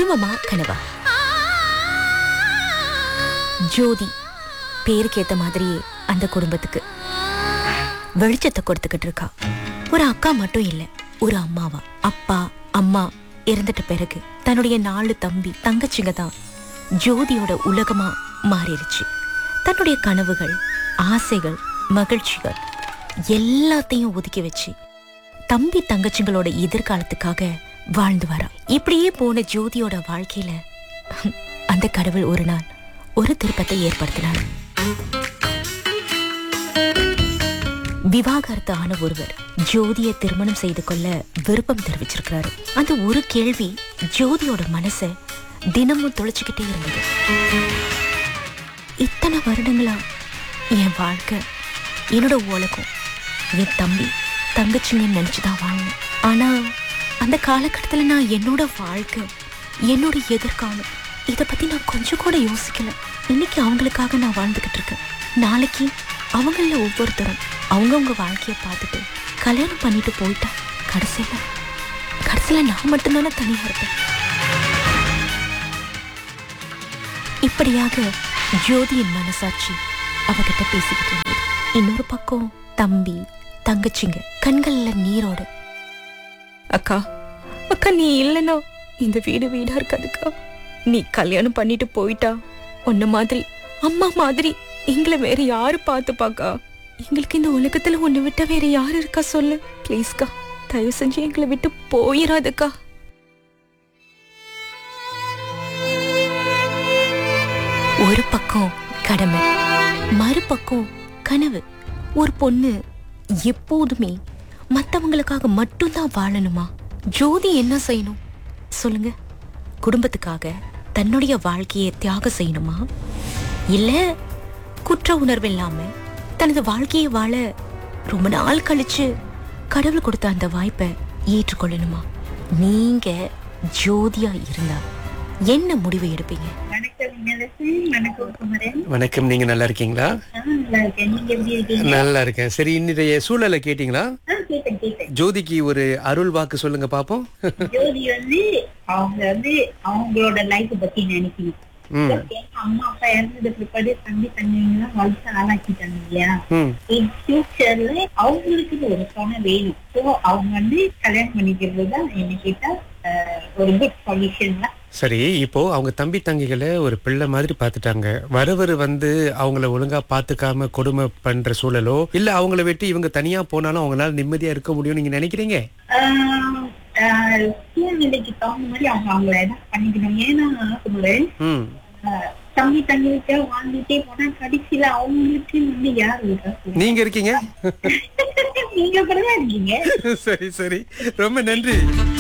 நிஜமமா கனவா ஜோதி பேருக்கு ஏத்த மாதிரியே அந்த குடும்பத்துக்கு வெளிச்சத்தை கொடுத்துக்கிட்டு இருக்கா ஒரு அக்கா மட்டும் இல்ல ஒரு அம்மாவா அப்பா அம்மா இறந்துட்ட பிறகு தன்னுடைய நாலு தம்பி தங்கச்சிங்க தான் ஜோதியோட உலகமா மாறிடுச்சு தன்னுடைய கனவுகள் ஆசைகள் மகிழ்ச்சிகள் எல்லாத்தையும் ஒதுக்கி வச்சு தம்பி தங்கச்சிங்களோட எதிர்காலத்துக்காக வாழ்ந்து வரா இப்படியே போன ஜோதியோட வாழ்க்கையில அந்த கடவுள் ஒரு நாள் ஒரு திருப்பத்தை ஏற்படுத்தினார் விவாகரத்து ஆன ஒருவர் ஜோதியை திருமணம் செய்து கொள்ள விருப்பம் தெரிவிச்சிருக்கிறாரு அந்த ஒரு கேள்வி ஜோதியோட மனச தினமும் தொலைச்சுக்கிட்டே இருந்தது இத்தனை வருடங்களா என் வாழ்க்கை என்னோட உலகம் என் தம்பி தங்கச்சிங்கன்னு நினைச்சுதான் வாழணும் ஆனா அந்த காலகட்டத்துல நான் என்னோட வாழ்க்கை என்னோட எதிர்காலம் இத பத்தி நான் கொஞ்சம் கூட யோசிக்கல இன்னைக்கு அவங்களுக்காக நான் வாழ்ந்துகிட்டு இருக்கேன் நாளைக்கு அவங்கள ஒவ்வொருத்தரும் அவங்கவுங்க வாழ்க்கைய பார்த்துட்டு கல்யாணம் பண்ணிட்டு போயிட்டா கடைசியில கடைசியில நான் மட்டும்தானே தனியா இருப்பேன் இப்படியாக ஜோதியின் மனசாட்சி அவகிட்ட பேசிக்கிட்டு இருந்தது இன்னொரு பக்கம் தம்பி தங்கச்சிங்க கண்கள்ல நீரோட அக்கா அக்கா நீ இல்லைன்னா இந்த வீடு வீடா இருக்காதுக்கா நீ கல்யாணம் பண்ணிட்டு போயிட்டா உன்ன மாதிரி அம்மா மாதிரி எங்களை வேற யாரு பார்த்துப்பாக்கா எங்களுக்கு இந்த உலகத்துல உன்னை விட்ட வேற யாரு இருக்கா சொல்லு ப்ளீஸ்க்கா தயவு செஞ்சு எங்களை விட்டு போயிடாதுக்கா ஒரு பக்கம் கடமை மறுபக்கம் கனவு ஒரு பொண்ணு எப்போதுமே மத்தவங்களுக்காக மட்டும்தான் வாழணுமா ஜோதி என்ன செய்யணும் சொல்லுங்க குடும்பத்துக்காக தன்னுடைய வாழ்க்கையை தியாகம் செய்யணுமா இல்ல குற்ற உணர்வு இல்லாம தனது வாழ்க்கையை வாழ ரொம்ப நாள் கழிச்சு கடவுள் கொடுத்த அந்த வாய்ப்பை ஏற்றுக்கொள்ளணுமா நீங்க ஜோதியா இருந்தா என்ன முடிவு எடுப்பீங்க வணக்கம் இளவரசி வணக்கம் குமரன் வணக்கம் நீங்க நல்லா இருக்கீங்களா ஆ, நல்லா இருக்கேன் நீங்க எப்படி இருக்கீங்க நல்லா இருக்கேன் சரி இன்னைய சூழலை கேட்டீங்களா ஆ, கேட்டேன் கேட்டேன் ஜோதிக்கு ஒரு அருள் வாக்கு சொல்லுங்க பாப்போம் ஜோதி வந்து அவங்க வந்து அவங்களோட லைஃப் பத்தி நினைக்கணும் ம் ஏன்னா அம்மா அப்பா இறந்தது பிற்பாடு தம்பி தங்கைங்கெல்லாம் வளர்த்து ஆளாக்கிட்டாங்க இல்லையா ம் இன் ஃபியூச்சர்ல அவங்களுக்கு ஒரு துணை வேணும் ஸோ அவங்க வந்து கல்யாணம் பண்ணிக்கிறது தான் என்ன கேட்டா அஹ், ஒரு குட் சொல்யூஷன் தான் சரி இப்போ அவங்க தம்பி தங்கிகளை ஒரு பிள்ளை மாதிரி பாத்துட்டாங்க வரவர் வந்து அவங்கள ஒழுங்கா பாத்துக்காம கொடுமை பண்ற சூழலோ இல்ல அவங்கள விட்டு இவங்க தனியா போனாலும் அவங்களால நிம்மதியா இருக்க முடியும் நீங்க நினைக்கிறீங்க ஆஹ், ஆஹ், சூழ்நிலைக்கு தகுந்த மாதிரி அவங்க அவங்கள என்ன பண்ணிக்கணும் ஏன்னா குமரன் ம் ஆஹ், தம்பி தங்கிட்ட வாழ்ந்துட்டே போனா கடைசியில அவங்களுக்கு வந்து யார் இருக்கா சொல்லுங்க? நீங்க இருக்கீங்க நீங்க கூட தான் இருக்கீங்க சரி சரி ரொம்ப நன்றி